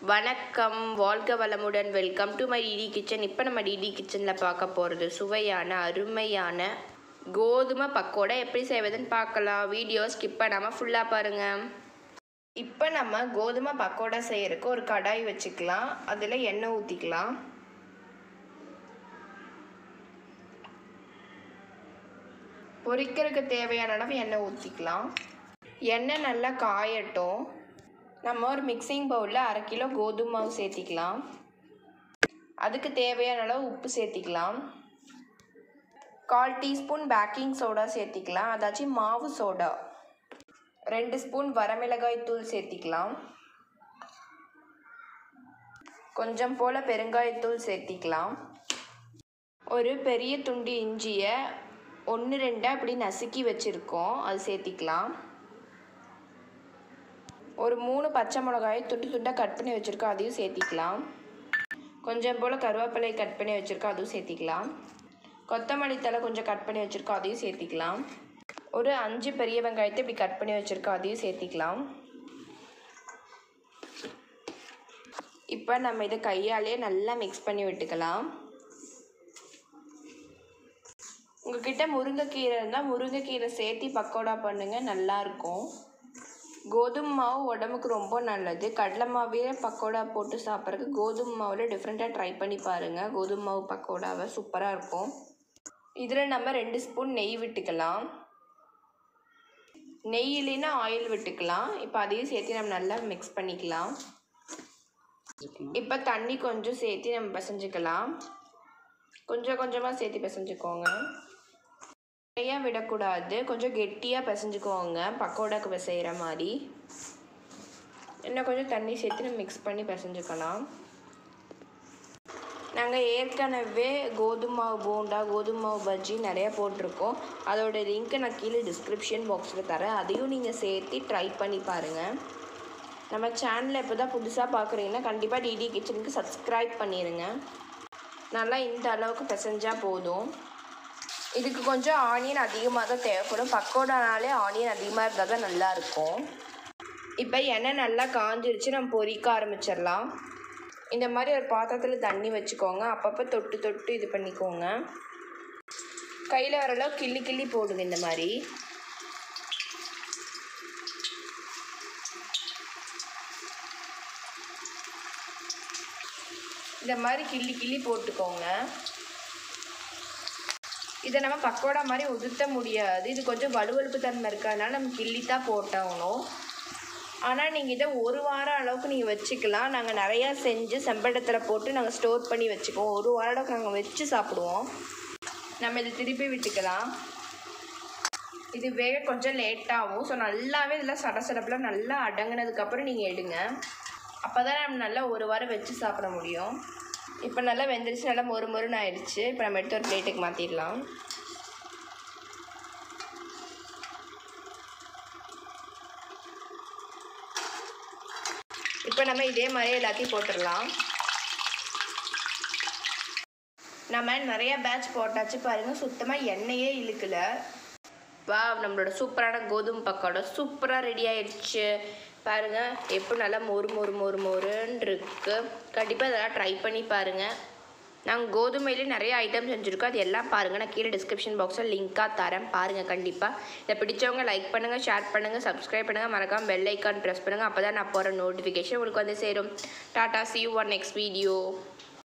வணக்கம் வாழ்க வளமுடன் welcome to my DD kitchen இப்போ நம்ம டிடி கிச்சனில் பார்க்க போகிறது சுவையான அருமையான கோதுமை பக்கோடா எப்படி செய்வதுன்னு பார்க்கலாம் வீடியோ ஸ்கிப் பண்ணாமல் ஃபுல்லாக பாருங்கள் இப்போ நம்ம கோதுமை பக்கோடா செய்யறதுக்கு ஒரு கடாய் வச்சுக்கலாம் அதில் எண்ணெய் ஊற்றிக்கலாம் பொரிக்கிறதுக்கு தேவையான அளவு எண்ணெய் ஊற்றிக்கலாம் எண்ணெய் நல்லா காயட்டும் நம்ம ஒரு மிக்சிங் பவுலில் அரை கிலோ கோதுமை மாவு சேர்த்திக்கலாம் அதுக்கு தேவையான அளவு உப்பு சேர்த்திக்கலாம் கால் டீஸ்பூன் பேக்கிங் சோடா சேர்த்திக்கலாம் அதாச்சும் மாவு சோடா ரெண்டு ஸ்பூன் வரமிளகாய் தூள் சேர்த்திக்கலாம் கொஞ்சம் போல் பெருங்காயத்தூள் சேர்த்திக்கலாம் ஒரு பெரிய துண்டு இஞ்சியை ஒன்று ரெண்டாக இப்படி நசுக்கி வச்சுருக்கோம் அது சேர்த்திக்கலாம் ஒரு மூணு பச்சை மிளகாயை துண்டு துண்டாக கட் பண்ணி வச்சுருக்கோம் அதையும் சேர்த்திக்கலாம் கொஞ்சம் போல் கருவேப்பிலை கட் பண்ணி வச்சுருக்கோம் அதுவும் சேர்த்திக்கலாம் கொத்தமல்லி தலை கொஞ்சம் கட் பண்ணி வச்சுருக்கோம் அதையும் சேர்த்திக்கலாம் ஒரு அஞ்சு பெரிய வெங்காயத்தை இப்படி கட் பண்ணி வச்சுருக்கோம் அதையும் சேர்த்திக்கலாம் இப்போ நம்ம இதை கையாலேயே நல்லா மிக்ஸ் பண்ணி விட்டுக்கலாம் உங்ககிட்ட முருங்கைக்கீரை இருந்தால் முருங்கைக்கீரை சேர்த்தி பக்கோடா பண்ணுங்கள் நல்லாயிருக்கும் கோதுமை மாவு உடம்புக்கு ரொம்ப நல்லது கடலை மாவே பக்கோடா போட்டு சாப்பிட்றதுக்கு கோதுமை மாவில் டிஃப்ரெண்ட்டாக ட்ரை பண்ணி பாருங்கள் கோதுமை மாவு பக்கோடாவை சூப்பராக இருக்கும் இதில் நம்ம ரெண்டு ஸ்பூன் நெய் விட்டுக்கலாம் நெய் இல்லைன்னா ஆயில் விட்டுக்கலாம் இப்போ அதையும் சேர்த்து நம்ம நல்லா மிக்ஸ் பண்ணிக்கலாம் இப்போ தண்ணி கொஞ்சம் சேர்த்து நம்ம பிசைஞ்சுக்கலாம் கொஞ்சம் கொஞ்சமாக சேர்த்து பிசைஞ்சுக்கோங்க நிறையா விடக்கூடாது கொஞ்சம் கெட்டியாக பிசைஞ்சுக்கோங்க பக்கோடாக்கு பிசைகிற மாதிரி இன்னும் கொஞ்சம் தண்ணி சேர்த்து நம்ம மிக்ஸ் பண்ணி பிசைஞ்சுக்கலாம் நாங்கள் ஏற்கனவே கோதுமை மாவு போண்டா கோதுமை மாவு பஜ்ஜி நிறையா போட்டிருக்கோம் அதோட லிங்க்கை நான் கீழே டிஸ்கிரிப்ஷன் பாக்ஸில் தரேன் அதையும் நீங்கள் சேர்த்து ட்ரை பண்ணி பாருங்கள் நம்ம சேனலை இப்போ தான் புதுசாக பார்க்குறீங்கன்னா கண்டிப்பாக டிடி கிச்சனுக்கு சப்ஸ்கிரைப் பண்ணிடுங்க நல்லா இந்த அளவுக்கு பிசைஞ்சால் போதும் இதுக்கு கொஞ்சம் ஆனியன் அதிகமாக தான் தேவைப்படும் பக்கோடானாலே ஆனியன் அதிகமாக இருந்தால் தான் நல்லாயிருக்கும் இப்போ எண்ணெய் நல்லா காஞ்சிருச்சு நம்ம பொரிக்க ஆரம்பிச்சிடலாம் இந்த மாதிரி ஒரு பாத்திரத்தில் தண்ணி வச்சுக்கோங்க அப்பப்போ தொட்டு தொட்டு இது பண்ணிக்கோங்க கையில் வர அளவு கிள்ளி கிள்ளி போடுங்க இந்த மாதிரி இந்த மாதிரி கிள்ளி கிள்ளி போட்டுக்கோங்க இதை நம்ம பக்கோடா மாதிரி உதுத்த முடியாது இது கொஞ்சம் வலுவழுப்பு தன்மை இருக்கிறதுனால நம்ம கிள்ளி தான் போட்டாகணும் ஆனால் நீங்கள் இதை ஒரு வாரம் அளவுக்கு நீங்கள் வச்சுக்கலாம் நாங்கள் நிறையா செஞ்சு செம்படத்தில் போட்டு நாங்கள் ஸ்டோர் பண்ணி வச்சுக்குவோம் ஒரு வாரம் அளவுக்கு நாங்கள் வச்சு சாப்பிடுவோம் நம்ம இதை திருப்பி விட்டுக்கலாம் இது வேக கொஞ்சம் லேட்டாகும் ஸோ நல்லாவே இதில் சடசடப்பில் நல்லா அடங்கினதுக்கப்புறம் நீங்கள் எடுங்க அப்போ தான் நம்ம நல்லா ஒரு வாரம் வச்சு சாப்பிட முடியும் இப்போ நல்லா வெந்துருச்சு நல்லா மொறு மொறுன்னு ஆயிடுச்சு இப்போ நம்ம எடுத்து ஒரு பிளேட்டுக்கு மாற்றிடலாம் இப்போ நம்ம இதே மாதிரி எல்லாத்தையும் போட்டுடலாம் நம்ம நிறைய பேட்ச் போட்டாச்சு பாருங்கள் சுத்தமாக எண்ணெயே இழுக்கல வா நம்மளோட சூப்பரான கோதுமை பக்கோடா சூப்பராக ரெடி ஆயிடுச்சு பாருங்கள் எப்படி நல்லா மொறு மொறு மொறு மொறுன்னு இருக்கு கண்டிப்பாக இதெல்லாம் ட்ரை பண்ணி பாருங்கள் நாங்கள் கோதுமையிலே நிறைய ஐட்டம் செஞ்சுருக்கோம் அது எல்லாம் பாருங்கள் நான் கீழே டிஸ்கிரிப்ஷன் பாக்ஸில் லிங்க்காக தரேன் பாருங்கள் கண்டிப்பாக இதை பிடிச்சவங்க லைக் பண்ணுங்கள் ஷேர் பண்ணுங்கள் சப்ஸ்கிரைப் பண்ணுங்கள் மறக்காமல் பெல் ஐக்கான் ப்ரெஸ் பண்ணுங்கள் அப்போ தான் நான் போகிற நோட்டிஃபிகேஷன் உங்களுக்கு வந்து சேரும் டாட்டா see you on next video